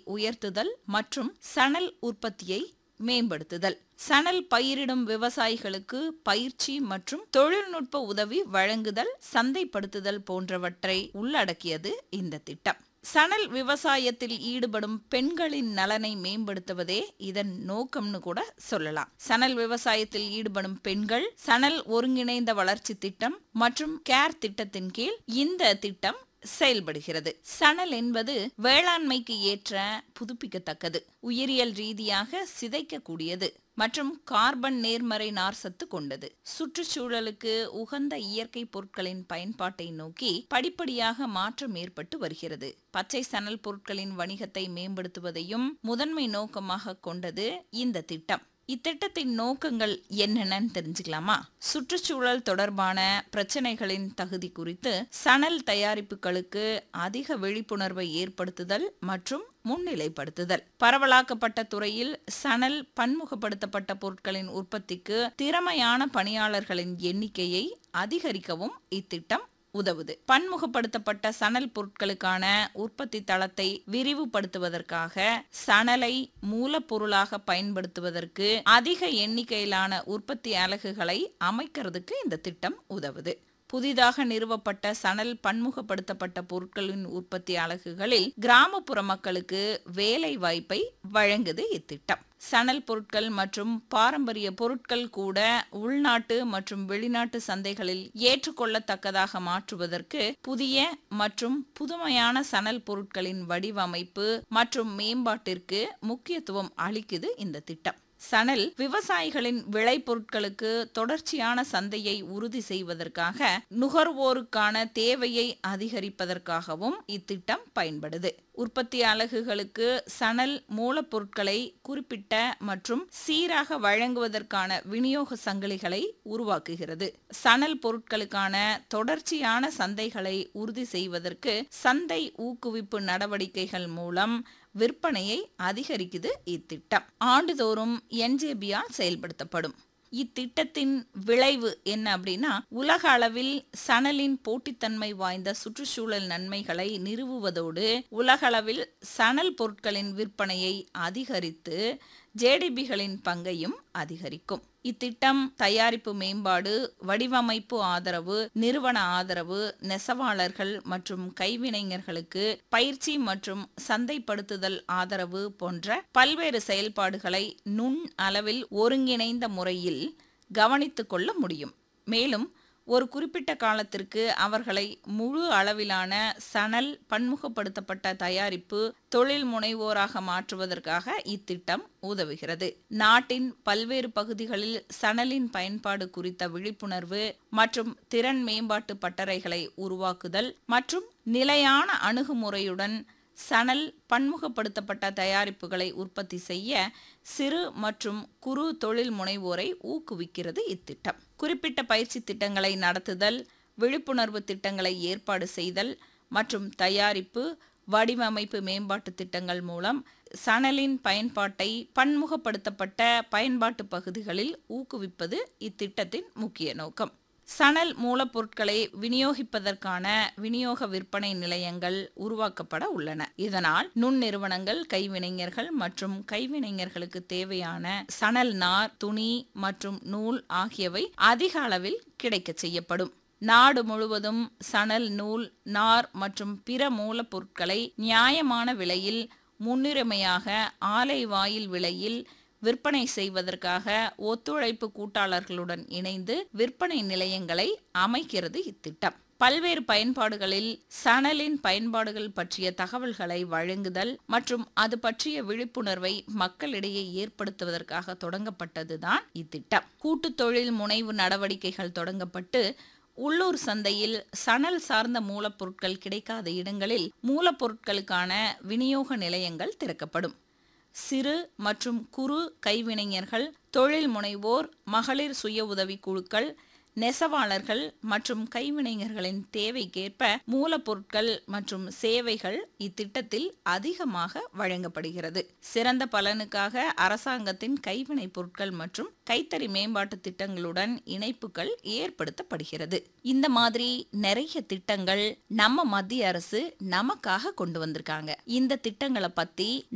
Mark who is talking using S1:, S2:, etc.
S1: உயர்த்துதல் மற்றும் சணல் உற்பத்தியை மேம்படுத்துதல் சணல் பயிரிடும் விவசாயிகளுக்கு பயிற்சி மற்றும் தொழில்நுட்ப உதவி வழங்குதல் சந்தைப்படுத்துதல் போன்றவற்றை உள்ளடக்கியது இந்த திட்டம் சணல் விவசாயத்தில் ஈடுபடும் பெண்களின் நலனை மேம்படுத்துவதே இதன் நோக்கம்னு கூட சொல்லலாம் சணல் விவசாயத்தில் ஈடுபடும் பெண்கள் சணல் ஒருங்கிணைந்த வளர்ச்சி திட்டம் மற்றும் கேர் திட்டத்தின் கீழ் இந்த திட்டம் செயல்படுகிறது சணல் என்பது வேளாண்மைக்கு ஏற்ற புதுப்பிக்கத்தக்கது உயிரியல் ரீதியாக சிதைக்கக்கூடியது மற்றும் கார்பன் நேர்மறை நார்சத்து கொண்டது சுற்றுச்சூழலுக்கு உகந்த இயற்கை பொருட்களின் பயன்பாட்டை நோக்கி படிப்படியாக மாற்றம் ஏற்பட்டு வருகிறது பச்சை சணல் பொருட்களின் வணிகத்தை மேம்படுத்துவதையும் முதன்மை நோக்கமாக கொண்டது இந்த திட்டம் இத்திட்டத்தின் நோக்கங்கள் என்னென்னு தெரிஞ்சுக்கலாமா சுற்றுச்சூழல் தொடர்பான பிரச்சனைகளின் தகுதி குறித்து சணல் தயாரிப்புகளுக்கு அதிக விழிப்புணர்வை ஏற்படுத்துதல் மற்றும் முன்னிலைப்படுத்துதல் பரவலாக்கப்பட்ட துறையில் சணல் பன்முகப்படுத்தப்பட்ட பொருட்களின் உற்பத்திக்கு திறமையான பணியாளர்களின் எண்ணிக்கையை அதிகரிக்கவும் இத்திட்டம் உதவுது பன்முகப்படுத்தப்பட்ட சணல் பொருட்களுக்கான உற்பத்தி தளத்தை விரிவுபடுத்துவதற்காக சணலை மூலப்பொருளாக பயன்படுத்துவதற்கு அதிக எண்ணிக்கையிலான உற்பத்தி அலகுகளை அமைக்கிறதுக்கு இந்த திட்டம் உதவுது புதிதாக நிறுவப்பட்ட சணல் பன்முகப்படுத்தப்பட்ட பொருட்களின் உற்பத்தி அலகுகளில் கிராமப்புற மக்களுக்கு வேலை வாய்ப்பை வழங்குது இத்திட்டம் சணல் பொருட்கள் மற்றும் பாரம்பரிய பொருட்கள் கூட உள்நாட்டு மற்றும் வெளிநாட்டு சந்தைகளில் ஏற்றுக்கொள்ளத்தக்கதாக மாற்றுவதற்கு புதிய மற்றும் புதுமையான சணல் பொருட்களின் வடிவமைப்பு மற்றும் மேம்பாட்டிற்கு முக்கியத்துவம் அளிக்குது இந்த திட்டம் சணல் விவசாயிகளின் விளைபொருட்களுக்கு தொடர்ச்சியான சந்தையை உறுதி செய்வதற்காக நுகர்வோருக்கான தேவையை அதிகரிப்பதற்காகவும் இத்திட்டம் பயன்படுது உற்பத்தி அலகுகளுக்கு சணல் மூலப்பொருட்களை குறிப்பிட்ட மற்றும் சீராக வழங்குவதற்கான விநியோக சங்கிலிகளை உருவாக்குகிறது சணல் பொருட்களுக்கான தொடர்ச்சியான சந்தைகளை உறுதி செய்வதற்கு சந்தை ஊக்குவிப்பு நடவடிக்கைகள் மூலம் விற்பனையை அதிகரிக்குது இத்திட்டம் ஆண்டுதோறும் என்ஜேபியால் செயல்படுத்தப்படும் இத்திட்டத்தின் விளைவு என்ன அப்படின்னா உலக அளவில் சணலின் போட்டித்தன்மை வாய்ந்த சுற்றுச்சூழல் நன்மைகளை நிறுவுவதோடு உலகளவில் சணல் பொருட்களின் விற்பனையை அதிகரித்து ஜேடிபிகளின் பங்கையும் அதிகரிக்கும் இத்திட்டம் தயாரிப்பு மேம்பாடு வடிவமைப்பு ஆதரவு நிறுவன ஆதரவு நெசவாளர்கள் மற்றும் கைவினைஞர்களுக்கு பயிற்சி மற்றும் சந்தைப்படுத்துதல் ஆதரவு போன்ற பல்வேறு செயல்பாடுகளை நுண் அளவில் ஒருங்கிணைந்த முறையில் கவனித்துக் கொள்ள முடியும் மேலும் ஒரு குறிப்பிட்ட காலத்திற்கு அவர்களை முழு அளவிலான சணல் பன்முகப்படுத்தப்பட்ட தயாரிப்பு தொழில் முனைவோராக மாற்றுவதற்காக இத்திட்டம் உதவுகிறது நாட்டின் பல்வேறு பகுதிகளில் சணலின் பயன்பாடு குறித்த விழிப்புணர்வு மற்றும் திறன் மேம்பாட்டு பட்டறைகளை உருவாக்குதல் மற்றும் நிலையான அணுகுமுறையுடன் சணல் பன்முகப்படுத்தப்பட்ட தயாரிப்புகளை உற்பத்தி செய்ய சிறு மற்றும் குறு தொழில் முனைவோரை ஊக்குவிக்கிறது இத்திட்டம் குறிப்பிட்ட பயிற்சி திட்டங்களை நடத்துதல் விழிப்புணர்வு திட்டங்களை ஏற்பாடு செய்தல் மற்றும் தயாரிப்பு வடிவமைப்பு மேம்பாட்டு திட்டங்கள் மூலம் சணலின் பயன்பாட்டை பன்முகப்படுத்தப்பட்ட பயன்பாட்டு பகுதிகளில் ஊக்குவிப்பது இத்திட்டத்தின் முக்கிய நோக்கம் சணல் மூலப்பொருட்களை விநியோகிப்பதற்கான விநியோக விற்பனை நிலையங்கள் உருவாக்கப்பட உள்ளன இதனால் நுண் நிறுவனங்கள் கைவினைஞர்கள் மற்றும் கைவினைஞர்களுக்கு தேவையான சணல் நார் துணி மற்றும் நூல் ஆகியவை அதிக அளவில் கிடைக்கச் செய்யப்படும் நாடு முழுவதும் சணல் நூல் நார் மற்றும் பிற மூலப்பொருட்களை நியாயமான விலையில் முன்னுரிமையாக ஆலை வாயில் விலையில் விற்பனை செய்வதற்காக ஒத்துழைப்பு கூட்டாளர்களுடன் இணைந்து விற்பனை நிலையங்களை அமைக்கிறது இத்திட்டம் பல்வேறு பயன்பாடுகளில் சணலின் பயன்பாடுகள் பற்றிய தகவல்களை வழங்குதல் மற்றும் அது பற்றிய விழிப்புணர்வை மக்களிடையே ஏற்படுத்துவதற்காக தொடங்கப்பட்டதுதான் இத்திட்டம் கூட்டு தொழில் முனைவு நடவடிக்கைகள் தொடங்கப்பட்டு உள்ளூர் சந்தையில் சணல் சார்ந்த மூலப்பொருட்கள் கிடைக்காத இடங்களில் மூலப்பொருட்களுக்கான விநியோக நிலையங்கள் திறக்கப்படும் சிறு மற்றும் குறு கைவினைஞர்கள் தொழில் முனைவோர் மகளிர் சுய உதவி குழுக்கள் நெசவாளர்கள் மற்றும் கைவினைஞர்களின் தேவைக்கேற்ப மூலப்பொருட்கள் மற்றும் சேவைகள் இத்திட்டத்தில் அதிகமாக வழங்கப்படுகிறது சிறந்த பலனுக்காக அரசாங்கத்தின் கைவினை பொருட்கள் மற்றும் கைத்தறி மேம்பாட்டு திட்டங்களுடன் இணைப்புகள் ஏற்படுத்தப்படுகிறது இந்த மாதிரி நிறைய திட்டங்கள் நம்ம மத்திய அரசு நமக்காக கொண்டு வந்திருக்காங்க இந்த திட்டங்களை பத்தி